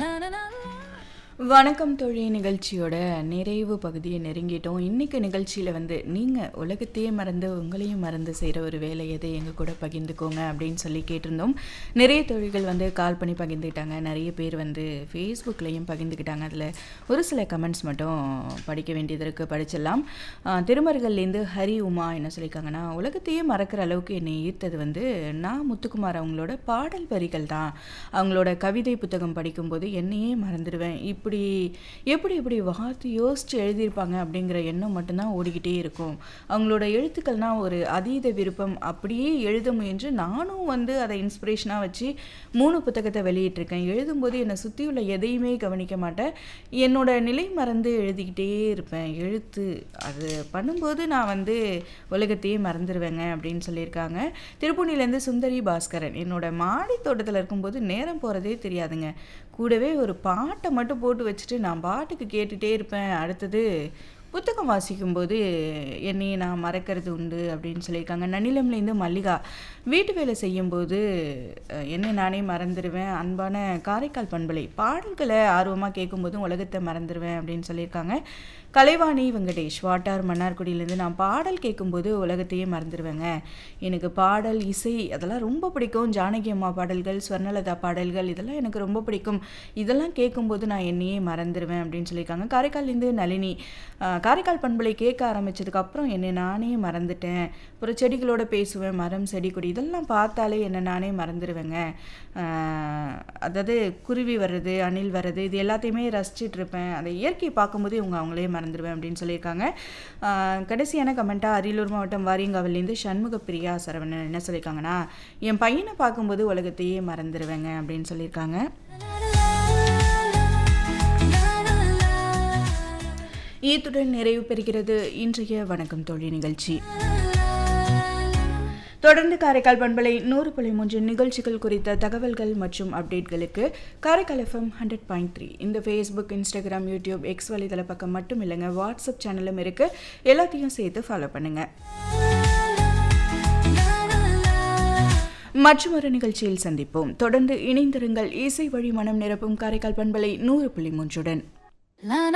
வணக்கம் தொழி நிகழ்ச்சியோட நிறைவு பகுதியை நெருங்கிட்டோம் இன்னைக்கு நிகழ்ச்சியில் வந்து நீங்கள் உலகத்தையே மறந்து உங்களையும் மறந்து செய்கிற ஒரு வேலை எதை எங்கள் கூட பகிர்ந்துக்கோங்க அப்படின்னு சொல்லி கேட்டிருந்தோம் நிறைய தொழில்கள் வந்து கால் பண்ணி பகிர்ந்துக்கிட்டாங்க நிறைய பேர் வந்து ஃபேஸ்புக்லேயும் பகிர்ந்துக்கிட்டாங்க அதில் ஒரு சில கமெண்ட்ஸ் மட்டும் படிக்க வேண்டியது இருக்குது படிச்சிடலாம் ஆஹ் திருமருகல்லேருந்து ஹரி உமா என்ன சொல்லியிருக்காங்கன்னா உலகத்தையே மறக்கிற அளவுக்கு என்னை ஈர்த்தது வந்து நான் முத்துக்குமார் அவங்களோட பாடல் வரிகள் தான் அவங்களோட கவிதை புத்தகம் படிக்கும்போது என்னையே மறந்துடுவேன் இப்படி எப்படி இப்படி வார்த்தை யோசித்து எழுதியிருப்பாங்க அப்படிங்கிற எண்ணம் மட்டும்தான் ஓடிக்கிட்டே இருக்கும் அவங்களோட எழுத்துக்கள்னா ஒரு அதீத விருப்பம் அப்படியே எழுத முயன்று நானும் வந்து அதை இன்ஸ்பிரேஷனாக வச்சு மூணு புத்தகத்தை வெளியிட்டிருக்கேன் எழுதும்போது என்னை சுற்றியுள்ள எதையுமே கவனிக்க மாட்டேன் என்னோட நிலை மறந்து எழுதிக்கிட்டே இருப்பேன் எழுத்து அது பண்ணும்போது நான் வந்து உலகத்தையே மறந்துடுவேங்க அப்படின்னு சொல்லியிருக்காங்க திருப்பூணிலேருந்து சுந்தரி பாஸ்கரன் என்னோட மாடி தோட்டத்தில் இருக்கும்போது நேரம் போகிறதே தெரியாதுங்க கூடவே ஒரு பாட்டை மட்டும் போட்டு வச்சுட்டு நான் பாட்டுக்கு கேட்டுகிட்டே இருப்பேன் அடுத்தது புத்தகம் வாசிக்கும்போது என்னை நான் மறக்கிறது உண்டு அப்படின்னு சொல்லியிருக்காங்க நன்னிலம்லேருந்து மல்லிகா வீட்டு வேலை செய்யும்போது அஹ், என்னை நானே மறந்துடுவேன் அன்பான காரைக்கால் பண்பலை பாடல்களை ஆர்வமாக கேட்கும்போதும் உலகத்தை மறந்துடுவேன் அப்படின்னு சொல்லியிருக்காங்க கலைவாணி வெங்கடேஷ் வாட்டார் மன்னார்குடியிலேருந்து நான் பாடல் கேட்கும்போது உலகத்தையே மறந்துடுவேங்க எனக்கு பாடல் இசை அதெல்லாம் ரொம்ப பிடிக்கும் ஜானகி அம்மா பாடல்கள் ஸ்வர்ணலதா பாடல்கள் இதெல்லாம் எனக்கு ரொம்ப பிடிக்கும் இதெல்லாம் கேட்கும்போது நான் என்னையே மறந்துடுவேன் அப்படின்னு சொல்லியிருக்காங்க காரைக்கால்லேருந்து நளினி ஆஹ், காரைக்கால் பண்பலை கேட்க ஆரம்பிச்சதுக்கு அப்புறம் என்னை நானே மறந்துட்டேன் அப்புறம் செடிகளோட பேசுவேன் மரம் செடி கொடி இதெல்லாம் பார்த்தாலே என்னை நானே மறந்துடுவேங்க ஆஹ், அதாவது குருவி வர்றது அணில் வர்றது இது எல்லாத்தையுமே ரசிச்சிட்டு இருப்பேன் அந்த இயற்கையை பார்க்கும்போது இவங்க அவங்களே மறந்துடுவேன் அப்படின்னு சொல்லியிருக்காங்க ஆஹ், கடைசியான கமெண்ட்டாக அரியலூர் மாவட்டம் வாரியங்காவிலேருந்து சண்முக பிரியா சரவணன் என்ன சொல்லியிருக்காங்கன்னா என் பையனை பார்க்கும்போது உலகத்தையே மறந்துடுவேங்க அப்படின்னு சொல்லியிருக்காங்க ஈத்துடன் நிறைவு பெறுகிறது இன்றைய வணக்கம் தோழி நிகழ்ச்சி தொடர்ந்து காரைக்கால் பண்பலை நூறு புள்ளி மூன்று நிகழ்ச்சிகள் குறித்த தகவல்கள் மற்றும் அப்டேட்களுக்கு Karaikal FM hundred point three இந்த ஃபேஸ்புக் இன்ஸ்டாகிராம் யூடியூப் எக்ஸ் வலைதள பக்கம் மட்டும் இல்லைங்க வாட்ஸ்அப் சேனலும் இருக்கு எல்லாத்தையும் சேர்த்து ஃபாலோ பண்ணுங்க மற்றும் ஒரு நிகழ்ச்சியில் சந்திப்போம் தொடர்ந்து இணைந்திருங்கள் இசை வழி மனம் நிரப்பும் காரைக்கால் பண்பலை நூறு புள்ளி மூன்றுடன்